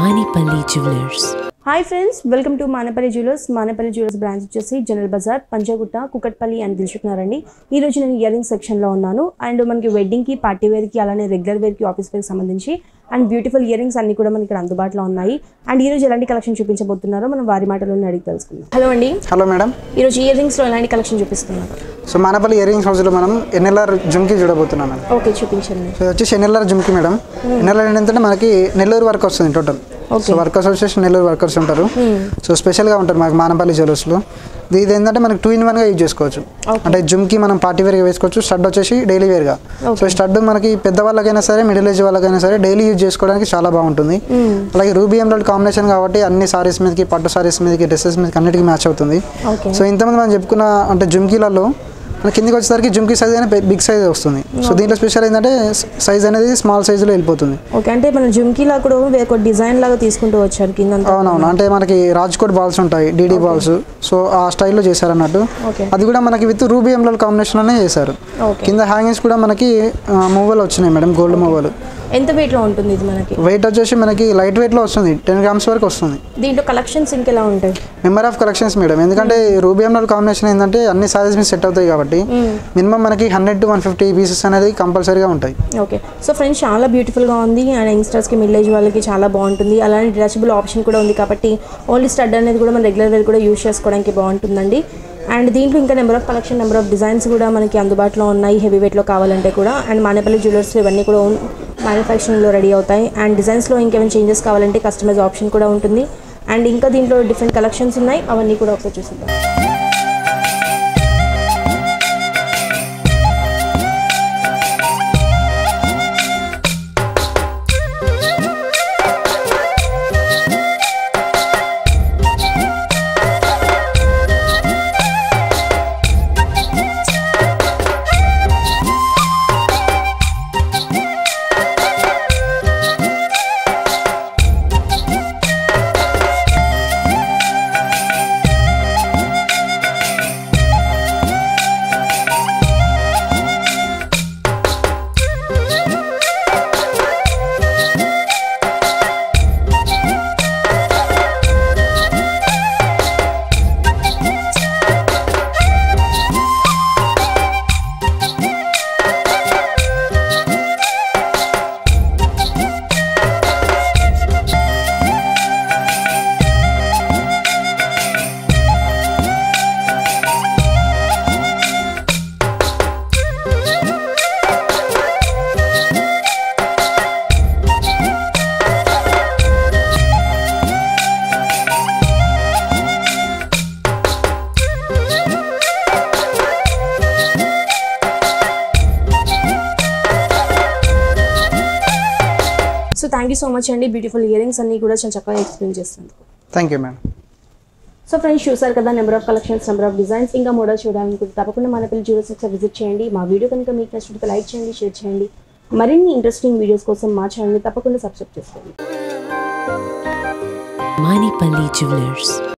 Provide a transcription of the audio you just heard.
Manipali Jewelers. Hi friends welcome to Manepally jewellers Manepally jewellers branch వచ్చేసి జనరల్ బజార్ పంజాగుట్ట కుకట్పల్లి అని పిలుచుకున్నారండి ఈ రోజు నేను ఇయర్ రింగ్ సెక్షన్లో ఉన్నాను అండ్ మనకి వెడ్డింగ్కి పార్టీ వేర్కి అలానే రెగ్యులర్ వేర్కి ఆఫీస్ వేర్కి సంబంధించి అండ్ బ్యూటిఫుల్ ఇయర్ రింగ్స్ అన్ని కూడా మనకి ఇక్కడ అందుబాటులో ఉన్నాయి అండ్ ఈ రోజు ఎలాంటి కలెక్షన్ చూపించబోతున్నారో మనం వారి మాటలోనే అడిగి తెలుసుకుందాం హలో అండి హలో మేడం ఈ రోజు ఇయర్ రింగ్స్లో ఎలాంటి కలెక్షన్ చూపిస్తున్నారు సో మానపల్లి ఇయర్ రింగ్స్ హౌస్లో మనం ఎన్ఎల్ఆర్ జుమ్కి చూడబోతున్నాం మేడం ఓకే చూపించండి సో ఇది వచ్చేసి ఎన్ఎల్ఆర్ జుమ్కి మేడం ఎన్ఎల్ఆర్ ఏంటంటే మనకి నెల్లూరు వర్క్ వస్తుంది టోటల్ సో వర్కర్స్ వచ్చేసి నెల్లూరు వర్కర్స్ ఉంటారు సో స్పెషల్గా ఉంటారు మనకి మానపల్లి జ్యువెలర్స్లో ఇది ఏంటంటే మనకి టూ ఇన్ వన్గా యూజ్ చేసుకోవచ్చు అంటే జుమ్కి మనం పార్టీ వేర్గా వేసుకోవచ్చు స్టడ్ వచ్చేసి డైలీ వేర్గా సో స్టడ్ మనకి పెద్దవాళ్ళకైనా సరే మిడిల్ ఏజ్ వాళ్ళకైనా సరే డైలీ యూజ్ చేసుకోవడానికి చాలా బాగుంటుంది అలాగే రూబీ ఎమ్రాయిడ్ కాంబినేషన్ కాబట్టి అన్ని సారీస్ మీదకి పట్టు సారీస్ మీదకి డ్రెస్సెస్ మీదకి అన్నిటికీ మ్యాచ్ అవుతుంది ఓకే సో ఇంతమంది మనం చెప్పుకున్న అంటే జుమ్కీలలో మన కిందికి వచ్చేసరికి జుమ్కీ సైజ్ అనేది బిగ్ సైజ్ వస్తుంది సో దీంట్లో స్పెషల్ ఏంటంటే సైజ్ అనేది స్మాల్ సైజులో వెళ్ళిపోతుంది ఓకే అంటే మన జుమ్కీలా కూడా వేరే డిజైన్ లాగా తీసుకుంటూ వచ్చారు కింద అవునవును అంటే మనకి రాజ్కోట్ బాల్స్ ఉంటాయి డీడీ బాల్స్ సో ఆ స్టైల్లో చేశారు అన్నట్టు ఓకే అది కూడా మనకి విత్ రూబీ ఎంబ్లల్ కాంబినేషన్లోనే చేశారు ఓకే కింద హ్యాంగింగ్స్ కూడా మనకి మూవలు వచ్చినాయి మేడం గోల్డ్ మూవలు ఎంత వెయిట్లో ఉంటుంది ఇది మనకి వెయిట్ వచ్చేసి మనకి లైట్ వెయిట్లో వస్తుంది టెన్ గ్రామ్స్ వరకు వస్తుంది దీంట్లో కలెక్షన్స్ ఇంకెలా ఉంటాయి మెంబర్ ఆఫ్ కలెక్షన్స్ మేడం ఎందుకంటే రూబీ ఎంబ్లల్ కాంబినేషన్ ఏంటంటే అన్ని సారీస్ మీద సెట్ అవుతాయి కాబట్టి మినిమం మనకి hundred to one fifty pieces అనేది కంపల్సరీగా ఉంటాయి ఓకే సో ఫ్రెండ్స్ చాలా బ్యూటిఫుల్గా ఉంది అండ్ యంగ్స్టర్స్కి మిడిల్ ఏజ్ వాళ్ళకి చాలా బాగుంటుంది అలానే డిటాచబుల్ ఆప్షన్ కూడా ఉంది కాబట్టి ఓన్లీ స్టడ్ అనేది కూడా మన రెగ్యులర్ వేర్ కూడా యూస్ చేసుకోవడానికి బాగుంటుందండి అండ్ దీంట్లో ఇంకా number of collection number of designs కూడా మనకి అందుబాటులో ఉన్నాయి హెవీ వెయిట్లో కావాలంటే కూడా అండ్ మానేపల్లి జ్యువెలర్స్ ఇవన్నీ కూడా మ్యానుఫ్యాక్చరింగ్లో రెడీ అవుతాయి అండ్ డిజైన్స్లో ఇంకేమైనా చేంజెస్ కావాలంటే కస్టమైజ్ ఆప్షన్ కూడా ఉంటుంది అండ్ ఇంకా దీంట్లో డిఫరెంట్ కలెక్షన్స్ ఉన్నాయి అవన్నీ కూడా ఒకసారి చూసిద్దాం so thank you so much అండి బ్యూటిఫుల్ ఇయరింగ్స్ అన్నీ కూడా చాలా చక్కగా ఎక్స్ప్లెయిన్ చేస్తుంది thank you madam so friends చూసారు కదా number of collections number of designs ఇంకా మోడల్ చూడాలనుకుంటే తప్పకుండా మన పిల్లలు జ్యూవెల్స్ ఒకసారి విజిట్ చేయండి మా వీడియో కనుక మీకు నచ్చినట్లయితే లైక్ చేయండి షేర్ చేయండి మరిన్ని ఇంట్రెస్టింగ్ వీడియోస్ కోసం మా ఛానల్ని తప్పకుండా సబ్స్క్రైబ్ చేసుకోండి Manipali Jewelers.